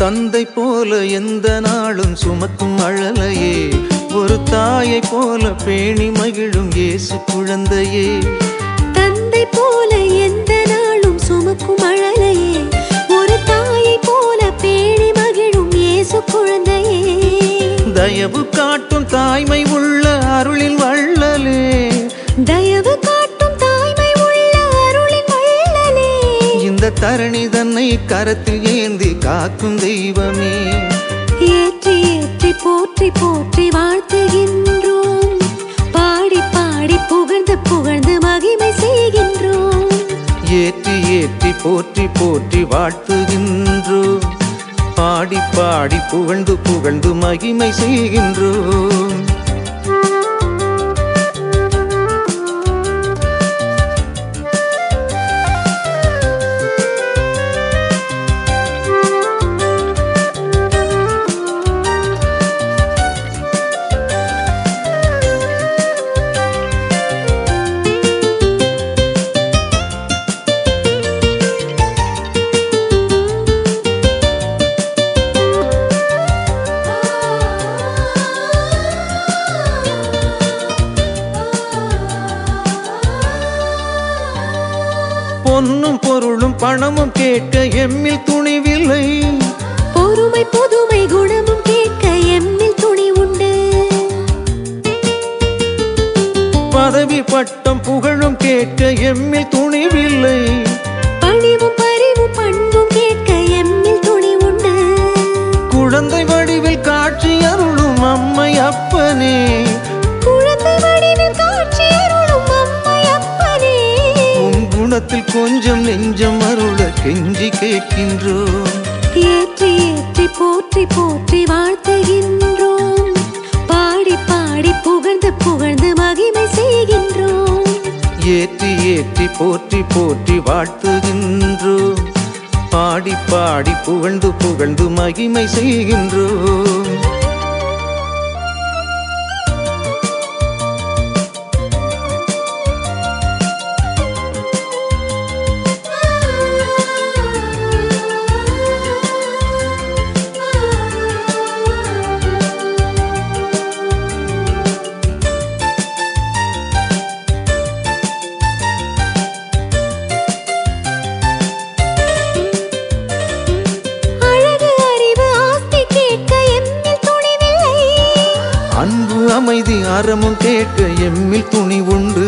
தந்தை போல எந்த நாளும் சுமக்கும் அழலையே ஒரு தாயை போல பேணி மகிழும் இயேசு குழந்தையே தந்தை போல எந்த நாளும் சுமக்கும் அழலையே ஒரு தாயை போல பேணி மகிழும் இயேசு குழந்தையே தயவு காட்டும் தாய்மை உள்ள அருளின் வள்ளலே தயவு காட்டும் தாய்மை உள்ள அருளின் வள்ளலே இந்த தரணி தன்னை கரத்தில் ஏந்தி காக்கும் தெய்வமே ஏற்றி ஏற்றி போற்றி போற்றி வாழ்த்துகின்றோம் பாடி பாடி புகழ்ந்து புகழ்ந்து மகிமை செய்கின்றோம் ஏற்றி ஏற்றி போற்றி போற்றி வாழ்த்துகின்றோம் பாடி பாடி புகழ்ந்து புகழ்ந்து மகிமை செய்கின்றோம் பொன்னும் பொருளும் பணமும் கேட்க எம்மில் துணிவில்லை பொறுமை புதுமை குணமும் கேட்க எம்மில் துணி உண்டு பதவி பட்டம் புகழும் கேட்க எம்மில் துணிவில்லை பணிவும் பரிவும் பண்பும் கேட்க எம்மில் துணி உண்டு குழந்தை வடிவில் காட்சி அருளும் அம்மை அப்பனே குழந்தை வடிவில் காட்சி அருளும் அம்மை அப்பனே உன் குணத்தில் கொஞ்சம் நெஞ்சம் அருள கெஞ்சி கேட்கின்றோம் ஏற்றி ஏற்றி போற்றி போற்றி வாழ்த்துகின்றோம் பாடி பாடி புகழ்ந்து புகழ்ந்து மகிமை செய்கின்றோம் ஏற்றி ஏற்றி போற்றி போற்றி வாழ்த்துகின்றோம் பாடி பாடி புகழ்ந்து புகழ்ந்து மகிமை செய்கின்றோம் அழகு அறிவு ஆஸ்தி கேட்க எம்மில் துணிவில்லை அன்பு அமைதி அறமும் கேட்க எம்மில் துணி உண்டு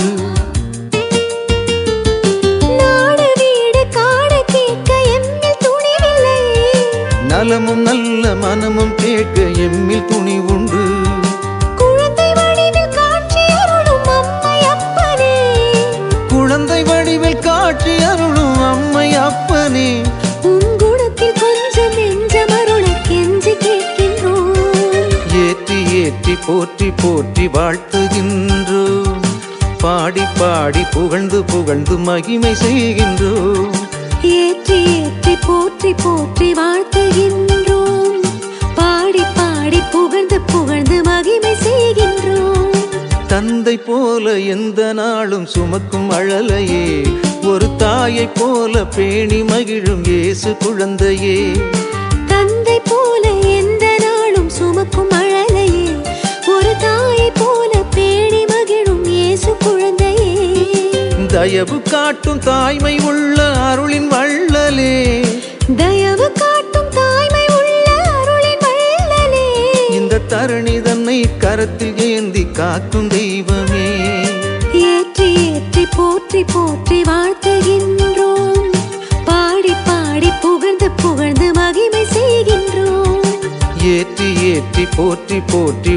நாடு வீடு காடு கேட்க எம்மில் துணிவில்லை நலமும் நல்ல மனமும் கேட்க எம்மில் துணி உண்டு குழந்தை வடிவில் காட்சி அருளும் அம்மை அப்பனே குழந்தை வடிவில் காட்சி அருளும் அம்மை அப்பனே உன் குணத்தில் கொஞ்சம் நெஞ்சம் அருள கெஞ்சி கேட்கின்றோம் ஏற்றி ஏற்றி போற்றி போற்றி வாழ்த்துகின்றோம் பாடி பாடி புகழ்ந்து புகழ்ந்து மகிமை செய்கின்றோம் ஏற்றி ஏற்றி போற்றி போற்றி வாழ்த்துகின்றோம் பாடி பாடி புகழ்ந்து புகழ்ந்து மகிமை செய்கின்றோம் தந்தை போல எந்த நாளும் சுமக்கும் அழலையே ஒரு தாயை போல பேணி மகிழும் இயேசு குழந்தையே தந்தை போல எந்த நாளும் சுமக்கும் அழலையே ஒரு தாயை போல பேணி மகிழும் இயேசு குழந்தையே தயவு காட்டும் தாய்மை உள்ள அருளின் வள்ளலே தயவு காட்டும் தாய்மை உள்ள அருளின் வள்ளலே இந்த தரணி தன்னை கரத்தில் ஏந்தி காக்கும் தெய்வமே ஏற்றி ஏற்றி போற்றி போற்றி வாழ்த்துகின்றோம் பாடி பாடி புகழ்ந்து புகழ்ந்து மகிமை செய்கின்றோம் ஏற்றி ஏற்றி போற்றி போற்றி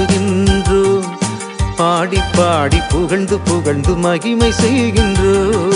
வாழ்த்துகின்றோம் பாடி பாடி புகழ்ந்து புகழ்ந்து மகிமை செய்கின்றோம்